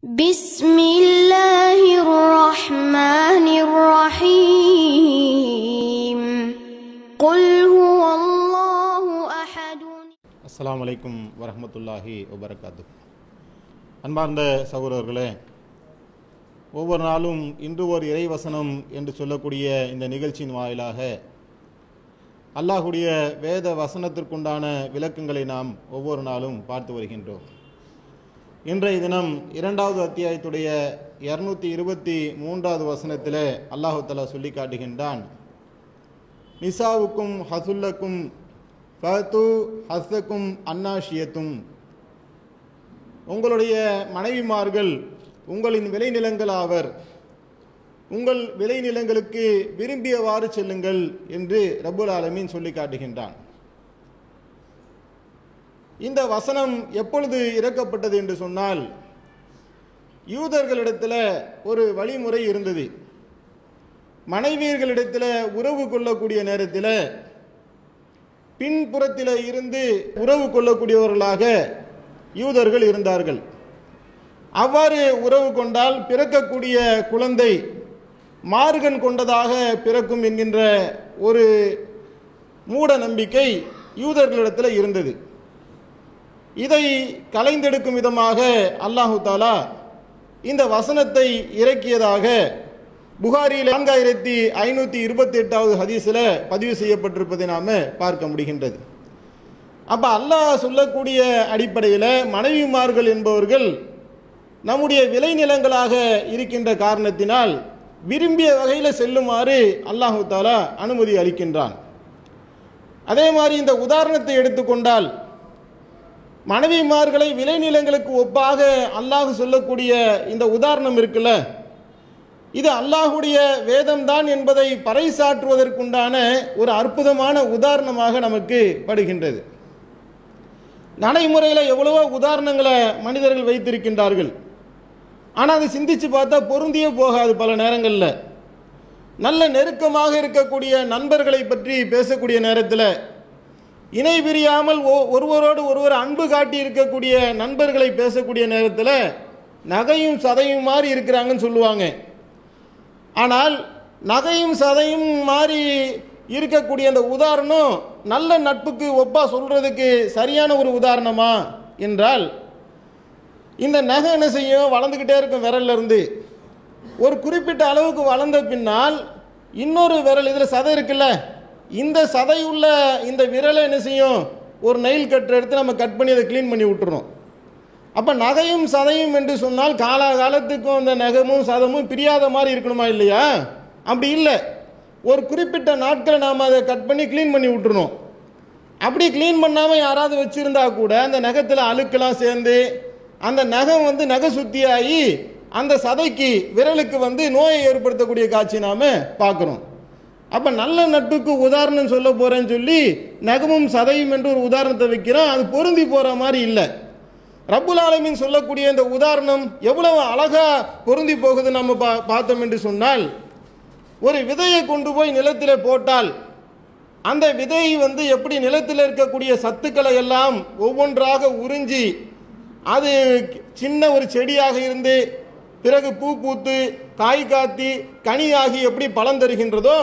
بسم الله الرحمن الرحيم قل هو الله أحد அஸ்ஸலாமு அலைக்கும் வரஹ்மத்துல்லாஹி வபரகாத்து அன்பார்ந்த சகோதரர்களே ஒவ்வொரு நாளும் இன்று ஒரு இறைவசனம் என்று சொல்லக்கூடிய இந்த நிகழ்ச்சியின் வாயிலாக அல்லாஹுடைய வேத வசனத்திற்குண்டான விளக்கங்களை நாம் ஒவ்வொரு நாளும் பார்த்து வருகின்றோம் இன்றைய தினம் இரண்டாவது அத்தியாயத்துடைய இருநூத்தி இருபத்தி மூன்றாவது வசனத்தில் அல்லாஹு தஆலா சொல்லி காட்டுகின்றான் நிசாவுக்கும் ஹசுல்லக்கும் ஃபத்து ஹஸ்ஸக்கும் அன்னாஷியத்தும் உங்களுடைய மனைவிமார்கள் உங்களின் விளைநிலங்கள் ஆவர் உங்கள் விளைநிலங்களுக்கு விரும்பியவாறு செல்லுங்கள் என்று ரப்புல் ஆலமீன் சொல்லி காட்டுகின்றான் இந்த வசனம் எப்பொழுது இறக்கப்பட்டது என்று சொன்னால் யூதர்களிடத்தில் ஒரு வழிமுறை இருந்தது மனைவியர்களிடத்தில் உறவு கொள்ளக்கூடிய நேரத்தில் பின்புறத்தில் இருந்து உறவு கொள்ளக்கூடியவர்களாக யூதர்கள் இருந்தார்கள் அவ்வாறு உறவு கொண்டால் பிறக்கக்கூடிய குழந்தை மார்கன் கொண்டதாக பிறக்கும் என்கின்ற ஒரு மூட நம்பிக்கை யூதர்களிடத்தில் இருந்தது இதை கலைந்தெடுக்கும் விதமாக அல்லாஹு தாலா இந்த வசனத்தை இறக்கியதாக புகாரியில் நான்காயிரத்தி ஐநூற்றி இருபத்தி எட்டாவது ஹதீஸில் பதிவு செய்யப்பட்டிருப்பதை நாம் பார்க்க முடிகின்றது அப்போ அல்லாஹ் சொல்லக்கூடிய அடிப்படையில் மனைவிமார்கள் என்பவர்கள் நம்முடைய விளைநிலங்களாக இருக்கின்ற காரணத்தினால் விரும்பிய வகையில் செல்லுமாறு அல்லாஹு தாலா அனுமதி அளிக்கின்றான் அதே மாதிரி இந்த உதாரணத்தை எடுத்துக்கொண்டால் மனைவிமார்களை விளைநிலங்களுக்கு ஒப்பாக அல்லாஹ் சொல்லக்கூடிய இந்த உதாரணம் இருக்குல்ல இது அல்லாஹுடைய வேதம்தான் என்பதை பறைசாற்றுவதற்குண்டான ஒரு அற்புதமான உதாரணமாக நமக்கு படுகின்றது நடைமுறையில் எவ்வளவோ உதாரணங்களை மனிதர்கள் வைத்திருக்கின்றார்கள் ஆனால் அதை சிந்திச்சு பார்த்தா பொருந்தியே போகாது பல நேரங்களில் நல்ல நெருக்கமாக இருக்கக்கூடிய நண்பர்களை பற்றி பேசக்கூடிய நேரத்தில் இணை பிரியாமல் ஒ- ஒருவரோடு ஒருவர் அன்பு காட்டி இருக்கக்கூடிய நண்பர்களை பேசக்கூடிய நேரத்தில் நகையும் சதையும் மாதிரி இருக்கிறாங்கன்னு சொல்லுவாங்க ஆனால் நகையும் சதையும் மாறி இருக்கக்கூடிய அந்த உதாரணம் நல்ல நட்புக்கு ஒப்பா சொல்றதுக்கு சரியான ஒரு உதாரணமா என்றால் இந்த நகை என்ன செய்யும் வளர்ந்துக்கிட்டே இருக்கும் விரல்ல இருந்து ஒரு குறிப்பிட்ட அளவுக்கு வளர்ந்த பின்னால் இன்னொரு விரல் இதில் சதை இருக்குல்ல இந்த சதை உள்ள இந்த விரலை என்ன செய்யும் ஒரு நெயில் கட்டர் எடுத்து நம்ம கட் பண்ணி அதை க்ளீன் பண்ணி விட்டுறோம் அப்போ நகையும் சதையும் என்று சொன்னால் காலாகாலத்துக்கும் அந்த நகமும் சதமும் பிரியாத மாதிரி இருக்கணுமா இல்லையா அப்படி இல்லை ஒரு குறிப்பிட்ட நாட்களை நாம் அதை கட் பண்ணி க்ளீன் பண்ணி விட்டுறணும் அப்படி க்ளீன் பண்ணாமல் யாராவது வச்சுருந்தா கூட அந்த நகத்தில் அழுக்கெல்லாம் சேர்ந்து அந்த நகம் வந்து நகை சுத்தியாகி அந்த சதைக்கு விரலுக்கு வந்து நோயை ஏற்படுத்தக்கூடிய காட்சி நாம் பார்க்குறோம் அப்போ நல்ல நட்புக்கு உதாரணம் சொல்ல போகிறேன்னு சொல்லி நகமும் சதையும் என்று ஒரு உதாரணத்தை வைக்கிறோம் அது பொருந்தி போகிற மாதிரி இல்லை ரப்புல் ஆலமீன் சொல்லக்கூடிய இந்த உதாரணம் எவ்வளவு அழகா பொருந்தி போகுது நம்ம பா பார்த்தோம் என்று சொன்னால் ஒரு விதையை கொண்டு போய் நிலத்திலே போட்டால் அந்த விதை வந்து எப்படி நிலத்தில் இருக்கக்கூடிய சத்துக்களை எல்லாம் ஒவ்வொன்றாக உறிஞ்சி அது சின்ன ஒரு செடியாக இருந்து பிறகு பூ பூத்து காய் காத்தி கனியாகி எப்படி பலன் தருகின்றதோ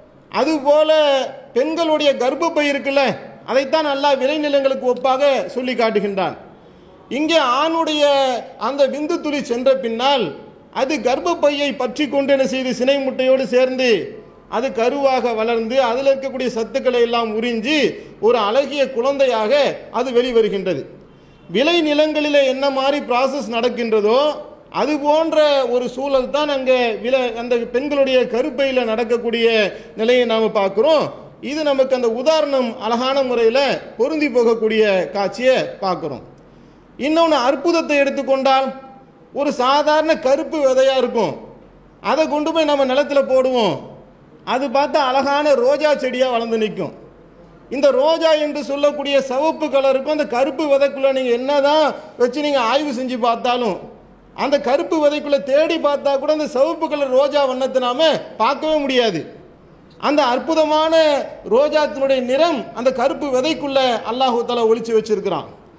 அதுபோல பெண்களுடைய கர்ப்பப்பை இருக்குல்ல அதைத்தான் அல்லாஹ் விளைநிலங்களுக்கு ஒப்பாக சொல்லி காட்டுகின்றான் இங்கே ஆணுடைய அந்த விந்து துளி சென்ற பின்னால் அது கர்ப்பப்பையை பற்றி கொண்டு என்ன செய்து சினை முட்டையோடு சேர்ந்து அது கருவாக வளர்ந்து அதில் இருக்கக்கூடிய சத்துக்களை எல்லாம் உறிஞ்சி ஒரு அழகிய குழந்தையாக அது வெளிவருகின்றது விளை நிலங்களிலே என்ன மாதிரி ப்ராசஸ் நடக்கின்றதோ அது போன்ற ஒரு சூழல் தான் அங்கே வில அந்த பெண்களுடைய கருப்பையில் நடக்கக்கூடிய நிலையை நாம் பார்க்குறோம் இது நமக்கு அந்த உதாரணம் அழகான முறையில் பொருந்தி போகக்கூடிய காட்சியை பார்க்குறோம் இன்னொன்று அற்புதத்தை எடுத்துக்கொண்டால் ஒரு சாதாரண கருப்பு விதையாக இருக்கும் அதை கொண்டு போய் நம்ம நிலத்துல போடுவோம் அது பார்த்தா அழகான ரோஜா செடியாக வளர்ந்து நிற்கும் இந்த ரோஜா என்று சொல்லக்கூடிய சிவப்பு கலருக்கும் அந்த கருப்பு விதைக்குள்ள நீங்கள் என்னதான் வச்சு நீங்கள் ஆய்வு செஞ்சு பார்த்தாலும் அந்த கருப்பு விதைக்குள்ள தேடி பார்த்தா கூட அந்த சிவப்பு கலர் ரோஜா வண்ணத்தை நாம பார்க்கவே முடியாது அந்த அற்புதமான ரோஜாத்தினுடைய நிறம் அந்த கருப்பு விதைக்குள்ள அல்லாஹு தஆலா ஒளிச்சு வச்சிருக்கிறான்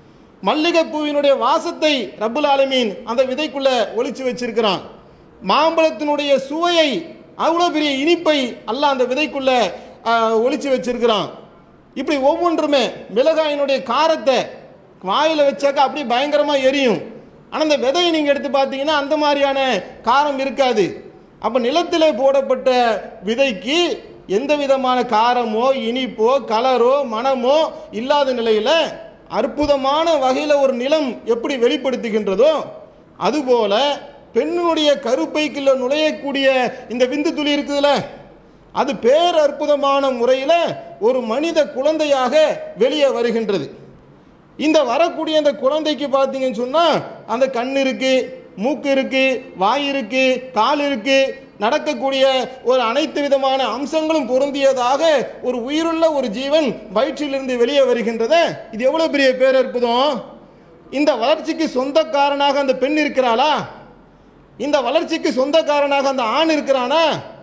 மல்லிகைப்பூவினுடைய வாசத்தை ரப்புல் ஆலமீன் அந்த விதைக்குள்ள ஒளிச்சு வச்சிருக்கிறான் மாம்பழத்தினுடைய சுவையை அவ்வளோ பெரிய இனிப்பை அல்லாஹ் அந்த விதைக்குள்ள ஆஹ், ஒளிச்சு வச்சிருக்கிறான் இப்படி ஒவ்வொன்றுமே மிளகாயினுடைய காரத்தை வாயில வச்சாக்கா அப்படியே பயங்கரமா எரியும் ஆனா அந்த விதையை நீங்க எடுத்து பார்த்தீங்கன்னா அந்த மாதிரியான காரம் இருக்காது அப்ப நிலத்திலே போடப்பட்ட விதைக்கு எந்த விதமான காரமோ இனிப்போ கலரோ மனமோ இல்லாத நிலையில அற்புதமான வகையில ஒரு நிலம் எப்படி வெளிப்படுத்துகின்றதோ அதுபோல பெண்ணுடைய கருப்பைக்குள்ள நுழையக்கூடிய இந்த விந்து துளி இருக்குதுல்ல அது பேர் அற்புதமான முறையில் ஒரு மனித குழந்தையாக வெளியே வருகின்றது இந்த வரக்கூடிய அந்த குழந்தைக்கு பார்த்தீங்கன்னு சொன்னா அந்த கண் இருக்கு மூக்கு இருக்கு வாய் இருக்கு கால் இருக்கு நடக்கக்கூடிய ஒரு அனைத்து விதமான அம்சங்களும் பொருந்தியதாக ஒரு உயிருள்ள ஒரு ஜீவன் வயிற்றிலிருந்து வெளியே வருகின்றத இது எவ்வளவு பெரிய பேரற்புதம் இந்த வளர்ச்சிக்கு சொந்தக்காரனாக அந்த பெண் இருக்கிறாளா இந்த வளர்ச்சிக்கு சொந்தக்காரனாக அந்த ஆண் இருக்கிறானா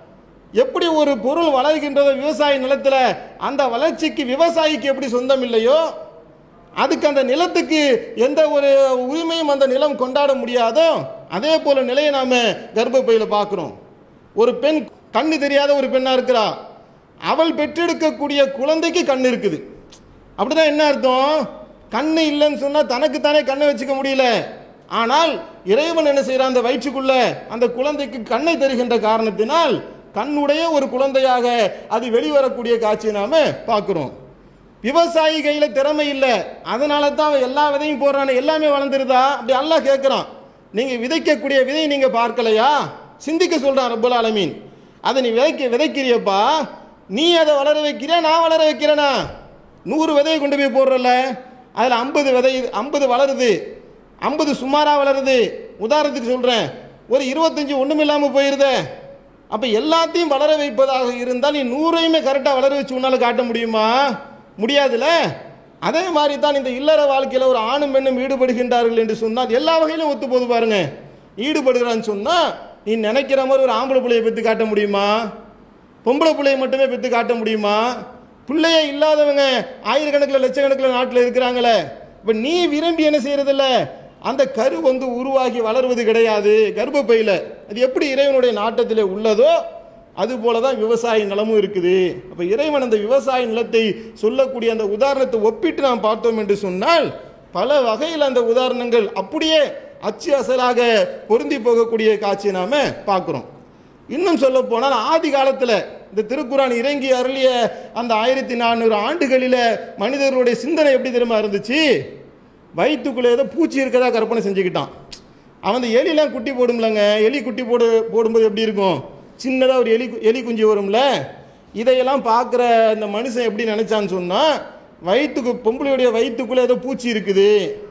எப்படி ஒரு பொருள் வளர்கின்றதோ விவசாய நிலத்துல அந்த வளர்ச்சிக்கு விவசாயிக்கு எப்படி சொந்தம் இல்லையோ அதுக்கு அந்த நிலத்துக்கு எந்த ஒரு உரிமையும் அந்த நிலம் கொண்டாட முடியாதோ அதே போல நிலையை நாம கர்ப்பப்பையில பார்க்கிறோம் ஒரு பெண் கண்ணு தெரியாத ஒரு பெண்ணா இருக்கிறா அவள் பெற்றெடுக்கக்கூடிய குழந்தைக்கு கண் இருக்குது அப்படிதான் என்ன அர்த்தம் கண்ணு இல்லைன்னு சொன்னா தனக்குத்தானே கண்ணை வச்சுக்க முடியல ஆனால் இறைவன் என்ன செய்யறான் அந்த வயிற்றுக்குள்ள அந்த குழந்தைக்கு கண்ணை தருகின்ற காரணத்தினால் கண்ணுடைய ஒரு குழந்தையாக அது வெளிவரக்கூடிய காட்சியை நாம பார்க்கிறோம் விவசாயி கையில திறமை இல்லை அதனால தான் அவன் எல்லா விதையும் போடுறானே எல்லாமே வளர்ந்துருதா அப்படி அல்லாஹ் கேட்கிறான் நீங்க விதைக்கக்கூடிய விதை நீங்க பார்க்கலையா சிந்திக்க சொல்றான் ரப்பல் ஆலமீன் அதை நீ விதைக்க விதைக்கிறியப்பா நீ அதை வளர வைக்கிறியா நான் வளர வைக்கிறேனா நூறு விதையை கொண்டு போய் போடுறல அதில் ஐம்பது விதை ஐம்பது வளருது ஐம்பது சுமாராக வளருது உதாரணத்துக்கு சொல்கிறேன் ஒரு இருபத்தஞ்சு ஒன்றும் இல்லாமல் போயிருதே அப்போ எல்லாத்தையும் வளர வைப்பதாக இருந்தால் நீ நூறையுமே கரெக்டாக வளர வச்சு உன்னால் காட்ட முடியுமா முடியாதுல்ல அதே மாதிரி தான் இந்த இல்லற வாழ்க்கையில் ஒரு ஆணும் பெண்ணும் ஈடுபடுகின்றார்கள் என்று சொன்னால் எல்லா வகையிலும் ஒத்து போது பாருங்க ஈடுபடுகிறான்னு சொன்னால் நீ நினைக்கிற மாதிரி ஒரு ஆம்பளை பிள்ளையை பெற்று காட்ட முடியுமா பொம்பளை பிள்ளையை மட்டுமே பெற்று காட்ட முடியுமா பிள்ளையே இல்லாதவங்க ஆயிரக்கணக்கில் லட்சக்கணக்கில் நாட்டில் இருக்கிறாங்களே இப்போ நீ விரும்பி என்ன செய்யறதில்ல அந்த கரு வந்து உருவாகி வளர்வது கிடையாது கர்ப்பப்பையில் அது எப்படி இறைவனுடைய நாட்டத்தில் உள்ளதோ அது போல தான் விவசாய நிலமும் இருக்குது அப்போ இறைவன் அந்த விவசாய நிலத்தை சொல்லக்கூடிய அந்த உதாரணத்தை ஒப்பிட்டு நாம் பார்த்தோம் என்று சொன்னால் பல வகையில் அந்த உதாரணங்கள் அப்படியே அச்சு அசலாக பொருந்தி போகக்கூடிய காட்சியை நாம பார்க்குறோம் இன்னும் சொல்ல போனால் ஆதி காலத்தில் இந்த திருக்குறான் இறங்கி அருளிய அந்த ஆயிரத்தி நானூறு ஆண்டுகளில் மனிதர்களுடைய சிந்தனை எப்படி தெரியுமா இருந்துச்சு வயிற்றுக்குள்ளே ஏதோ பூச்சி இருக்கதா கற்பனை செஞ்சுக்கிட்டான் அவன் அந்த எலிலாம் குட்டி போடும்லங்க எலி குட்டி போடு போடும்போது எப்படி இருக்கும் சின்னதாக ஒரு எலி கு- எலி குஞ்சு வரும்ல இதையெல்லாம் பார்க்குற இந்த மனுஷன் எப்படி நினைச்சான்னு சொன்னால் வயிற்றுக்கு பொம்பளையுடைய வயிற்றுக்குள்ளே ஏதோ பூச்சி இருக்குது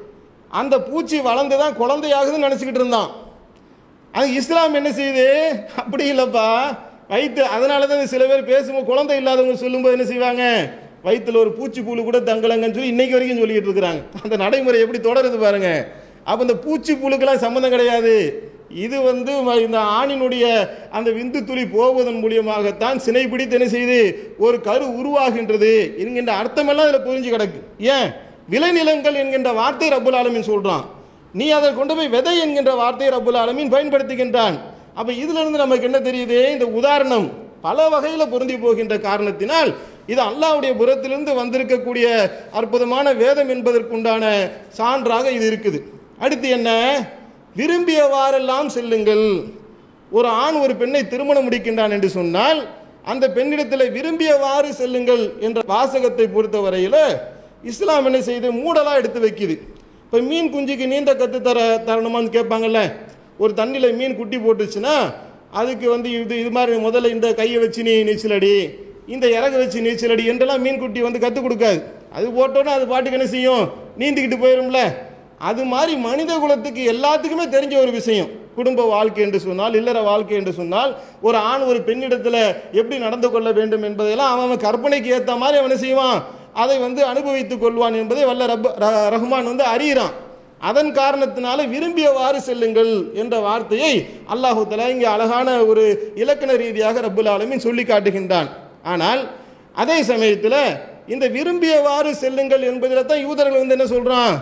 அந்த பூச்சி வளர்ந்து தான் குழந்தையாகுதுன்னு நினச்சிக்கிட்டு இருந்தான் அது இஸ்லாம் என்ன செய்யுது அப்படி இல்லைப்பா வயிற்று அதனால தான் சில பேர் பேசும்போது குழந்தை இல்லாதவங்க சொல்லும்போது என்ன செய்வாங்க வயிற்றுல ஒரு பூச்சி புழு கூட தங்கலங்கன்னு சொல்லி இன்னைக்கு வரைக்கும் சொல்லிட்டு இருக்கிறாங்க அந்த நடைமுறை எப்படி தொடருது பாருங்க அப்போ இந்த பூச்சி புழுக்கெல்லாம் சம்மந்தம் கிடையாது இது வந்து ம- இந்த ஆணினுடைய அந்த விந்து துளி போவதன் மூலியமாகத்தான் சினை பிடித்து என்ன செய்யுது ஒரு கரு உருவாகின்றது என்கின்ற அர்த்தமெல்லாம் அதில் புரிஞ்சு கிடக்கு ஏன் விளைநிலங்கள் என்கின்ற வார்த்தை ரப்புல் ஆலமீன் சொல்றான் நீ அதை கொண்டு போய் விதை என்கின்ற வார்த்தையை ரப்புல் ஆலமீன் பயன்படுத்துகின்றான் அப்ப இதுல இருந்து நமக்கு என்ன தெரியுது இந்த உதாரணம் பல வகையில பொருந்தி போகின்ற காரணத்தினால் இது அல்லாஹ்வுடைய புறத்திலிருந்து வந்திருக்கக்கூடிய அற்புதமான வேதம் என்பதற்குண்டான சான்றாக இது இருக்குது அடுத்து என்ன விரும்பியவாறெல்லாம் செல்லுங்கள் ஒரு ஆண் ஒரு பெண்ணை திருமணம் முடிக்கின்றான் என்று சொன்னால் அந்த பெண்ணிடத்தில் விரும்பியவாறு செல்லுங்கள் என்ற வாசகத்தை பொறுத்தவரையில் இஸ்லாம் என்ன செய்து மூடலா எடுத்து வைக்குது இப்போ மீன் குஞ்சுக்கு நீந்த கத்து தர தரணுமான்னு கேட்பாங்கல்ல ஒரு தண்ணியில் மீன் குட்டி போட்டுச்சுன்னா அதுக்கு வந்து இது இது மாதிரி முதல்ல இந்த கையை வச்சு நீ நீச்சல் அடி இந்த இறக வச்சு நீச்சல் அடி என்றெல்லாம் மீன் குட்டி வந்து கற்றுக் கொடுக்காது அது போட்டோன்னா அது பாட்டுக்கு என்ன செய்யும் நீந்திக்கிட்டு போயிரும்ல அது மாதிரி மனித குலத்துக்கு எல்லாத்துக்குமே தெரிஞ்ச ஒரு விஷயம் குடும்ப வாழ்க்கை என்று சொன்னால் இல்லற வாழ்க்கை என்று சொன்னால் ஒரு ஆண் ஒரு பெண்ணிடத்துல எப்படி நடந்து கொள்ள வேண்டும் என்பதையெல்லாம் அவன் அவன் கற்பனைக்கு ஏற்ற மாதிரி அவன் என்ன செய்வான் அதை வந்து அனுபவித்துக் கொள்வான் என்பதை வல்ல ரப் ர- ரஹ்மான் வந்து அறிகிறான் அதன் காரணத்தினால விரும்பியவாறு செல்லுங்கள் என்ற வார்த்தையை அல்லாஹு தஆலா இங்கே அழகான ஒரு இலக்கண ரீதியாக ரப்புல் ஆலமீன் சொல்லி காட்டுகின்றான் ஆனால் அதே சமயத்தில் இந்த விரும்பியவாறு செல்லுங்கள் என்பதில் தான் யூதர்கள் வந்து என்ன சொல்றான்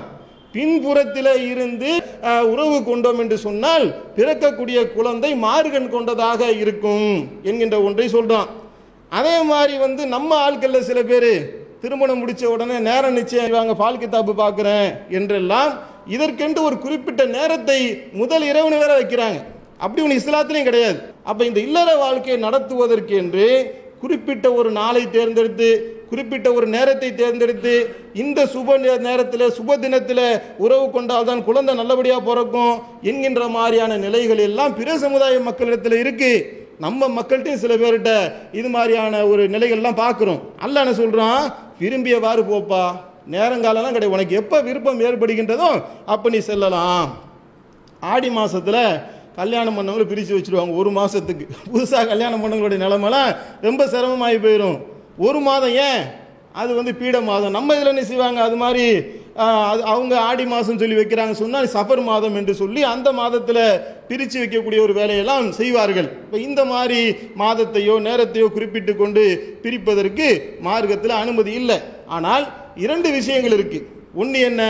பின்புறத்தில் இருந்து அஹ், உறவு கொண்டோம் என்று சொன்னால் பிறக்கக்கூடிய குழந்தை மார்கன் கொண்டதாக இருக்கும் என்கின்ற ஒன்றை சொல்றான் அதே மாதிரி வந்து நம்ம ஆட்கள்ல சில பேர் திருமணம் முடிச்ச உடனே நேரம் நிச்சயம் வாங்க பால் கித்தாப்பு பார்க்குறேன் என்றெல்லாம் இதற்கென்று ஒரு குறிப்பிட்ட நேரத்தை முதல் இரவுனு வேற வைக்கிறாங்க அப்படி ஒன்று இஸ்லாத்திலையும் கிடையாது அப்ப இந்த இல்லற வாழ்க்கையை நடத்துவதற்கு என்று குறிப்பிட்ட ஒரு நாளை தேர்ந்தெடுத்து குறிப்பிட்ட ஒரு நேரத்தை தேர்ந்தெடுத்து இந்த சுப நே- நேரத்தில் சுப தினத்தில் உறவு கொண்டால் தான் குழந்தை நல்லபடியாக பிறக்கும் என்கின்ற மாதிரியான நிலைகள் எல்லாம் பிற சமுதாய மக்களிடத்தில் இருக்கு நம்ம மக்கள்கிட்டையும் சில பேர்கிட்ட இது மாதிரியான ஒரு நிலைகள்லாம் பார்க்குறோம் அல்ல என்ன சொல்கிறான் விரும்பியவாறு போப்பா நேரங்காலம்லாம் கிடையாது உனக்கு எப்போ விருப்பம் ஏற்படுகின்றதோ அப்போ நீ செல்லலாம் ஆடி மாசத்துல கல்யாணம் பண்ணவங்களை பிரித்து வச்சிருவாங்க ஒரு மாசத்துக்கு புதுசாக கல்யாணம் பண்ணவங்களுடைய நிலைமைலாம் ரொம்ப சிரமமாகி போயிடும் ஒரு மாதம் ஏன் அது வந்து பீட மாதம் நம்ம இதில் என்ன செய்வாங்க அது மாதிரி ஆஹ், அது அவங்க ஆடி மாதம் சொல்லி வைக்கிறாங்க சொன்னால் சஃபர் மாதம் என்று சொல்லி அந்த மாதத்தில் பிரித்து வைக்கக்கூடிய ஒரு வேலையெல்லாம் செய்வார்கள் இப்போ இந்த மாதிரி மாதத்தையோ நேரத்தையோ குறிப்பிட்டு கொண்டு பிரிப்பதற்கு மார்க்கத்தில் அனுமதி இல்லை ஆனால் இரண்டு விஷயங்கள் இருக்கு ஒன்று என்ன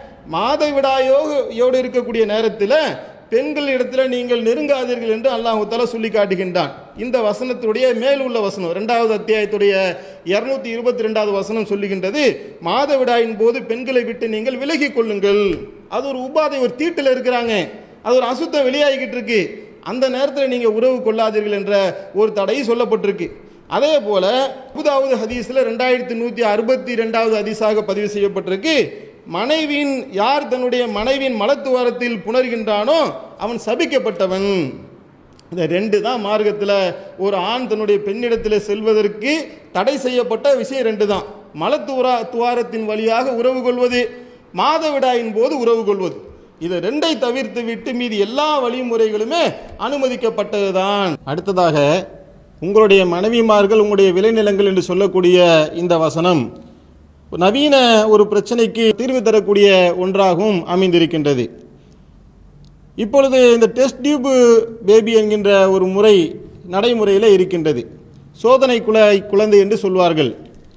மாதவிடாயோடு இருக்கக்கூடிய நேரத்தில் பெண்கள் இடத்துல நீங்கள் நெருங்காதீர்கள் என்று அல்லாஹு தஆலா சொல்லி காட்டுகின்றான் இந்த வசனத்துடைய மேல் உள்ள வசனம் இரண்டாவது அத்தியாயத்துடைய இருநூத்தி இருபத்தி ரெண்டாவது வசனம் சொல்லுகின்றது மாதவிடாயின் போது பெண்களை விட்டு நீங்கள் விலகிக் கொள்ளுங்கள் அது ஒரு உபாதை ஒரு தீட்டில் இருக்கிறாங்க அது ஒரு அசுத்தம் வெளியாகிக்கிட்டு இருக்கு அந்த நேரத்தில் நீங்க உறவு கொள்ளாதீர்கள் என்ற ஒரு தடை சொல்லப்பட்டிருக்கு அதே போல புதாவது ஹதீஸ்ல ரெண்டாயிரத்தி நூத்தி அறுபத்தி ரெண்டாவது ஹதீஸாக பதிவு செய்யப்பட்டிருக்கு மனைவியின் யார் தன்னுடைய மனைவியின் மலத்துவாரத்தில் புணர்கின்றானோ அவன் சபிக்கப்பட்டவன் இந்த ரெண்டு தான் மார்க்கத்தில் ஒரு ஆண் தன்னுடைய பெண்ணிடத்தில் செல்வதற்கு தடை செய்யப்பட்ட விஷயம் ரெண்டு தான் மலத்துவரா துவாரத்தின் வழியாக உறவு கொள்வது மாதவிடாயின் போது உறவு கொள்வது இது ரெண்டை தவிர்த்து விட்டு மீதி எல்லா வழிமுறைகளுமே அனுமதிக்கப்பட்டதுதான் அடுத்ததாக உங்களுடைய மனைவிமார்கள் உங்களுடைய விளைநிலங்கள் என்று சொல்லக்கூடிய இந்த வசனம் நவீன ஒரு பிரச்சனைக்கு தீர்வு தரக்கூடிய ஒன்றாகவும் அமைந்திருக்கின்றது இப்பொழுது இந்த டெஸ்ட் டியூப் பேபி என்கின்ற ஒரு முறை நடைமுறையில் இருக்கின்றது சோதனை குழாய் குழந்தை என்று சொல்வார்கள்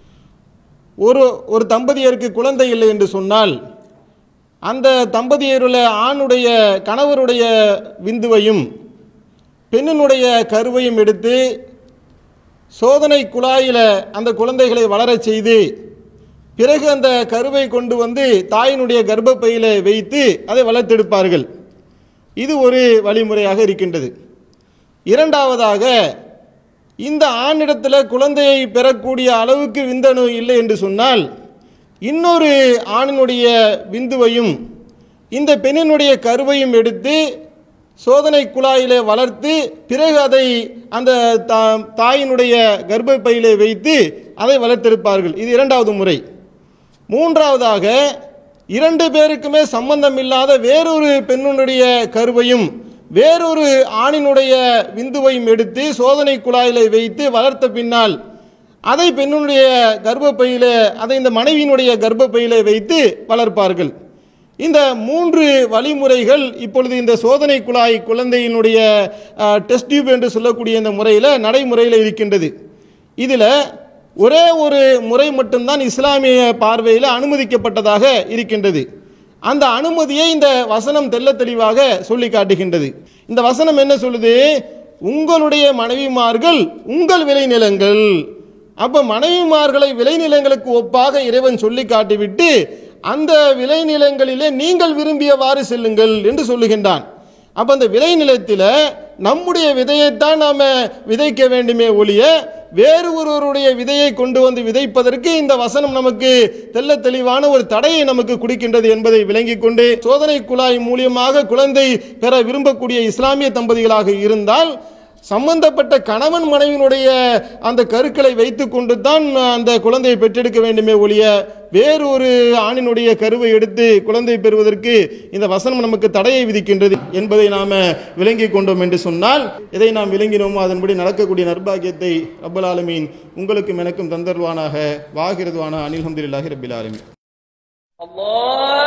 ஒரு ஒரு தம்பதியருக்கு குழந்தை இல்லை என்று சொன்னால் அந்த தம்பதியருள்ள ஆணுடைய கணவருடைய விந்துவையும் பெண்ணினுடைய கருவையும் எடுத்து சோதனை குழாயில் அந்த குழந்தைகளை வளரச் செய்து பிறகு அந்த கருவை கொண்டு வந்து தாயினுடைய கர்ப்பப்பையில வைத்து அதை வளர்த்தெடுப்பார்கள் இது ஒரு வழிமுறையாக இருக்கின்றது இரண்டாவதாக இந்த ஆணிடத்தில் குழந்தையை பெறக்கூடிய அளவுக்கு விந்தணு இல்லை என்று சொன்னால் இன்னொரு ஆணினுடைய விந்துவையும் இந்த பெண்ணினுடைய கருவையும் எடுத்து சோதனை குழாயிலே வளர்த்து பிறகு அதை அந்த தா- தாயினுடைய கர்ப்பப்பையிலே வைத்து அதை வளர்த்தெடுப்பார்கள் இது இரண்டாவது முறை மூன்றாவதாக இரண்டு பேருக்குமே சம்பந்தம் இல்லாத வேறொரு பெண்ணுடைய கருவையும் வேறொரு ஆணினுடைய விந்துவையும் எடுத்து சோதனை குழாயிலே வைத்து வளர்த்த பின்னால் அதை பெண்ணுடைய கர்ப்பப்பையிலே அதை இந்த மனைவியினுடைய கர்ப்பப்பையிலே வைத்து வளர்ப்பார்கள் இந்த மூன்று வழிமுறைகள் இப்பொழுது இந்த சோதனை குழாய் குழந்தையினுடைய டெஸ்ட் டியூப் என்று சொல்லக்கூடிய இந்த முறையில் நடைமுறையில் இருக்கின்றது இதில் ஒரே ஒரு முறை மட்டும்தான் இஸ்லாமிய பார்வையில் அனுமதிக்கப்பட்டதாக இருக்கின்றது அந்த அனுமதியை இந்த வசனம் தெள்ள தெளிவாக சொல்லி காட்டுகின்றது இந்த வசனம் என்ன சொல்லுது உங்களுடைய மனைவிமார்கள் உங்கள் விளைநிலங்கள் அப்ப மனைவிமார்களை விளைநிலங்களுக்கு ஒப்பாக இறைவன் சொல்லி காட்டிவிட்டு அந்த விளைநிலங்களிலே நீங்கள் விரும்பியவாறு செல்லுங்கள் என்று சொல்லுகின்றான் அப்ப அந்த விளைநிலத்தில் நம்முடைய விதையைத்தான் நாம விதைக்க வேண்டுமே ஒழிய வேறு ஒருவருடைய விதையை கொண்டு வந்து விதைப்பதற்கு இந்த வசனம் நமக்கு தெள்ள தெளிவான ஒரு தடையை நமக்கு குடிக்கின்றது என்பதை விளங்கிக் கொண்டு சோதனை குழாய் மூலியமாக குழந்தை பெற விரும்பக்கூடிய இஸ்லாமிய தம்பதிகளாக இருந்தால் சம்பந்தப்பட்ட கணவன் மனைவியினுடைய அந்த கருக்களை வைத்துக் கொண்டு தான் அந்த குழந்தையை பெற்றெடுக்க வேண்டுமே ஒழிய வேறு ஒரு ஆணினுடைய கருவை எடுத்து குழந்தை பெறுவதற்கு இந்த வசனம் நமக்கு தடையை விதிக்கின்றது என்பதை நாம விளங்கிக் கொண்டோம் என்று சொன்னால் எதை நாம் விளங்கினோமோ அதன்படி நடக்கக்கூடிய நர்பாகியத்தை ரப்பல் ஆலமீன் உங்களுக்கும் எனக்கும் தந்தருவானாக வாகிறதுவான அனில் ஹம்துலில்லாஹி ரப்பில் ஆலமீன் الله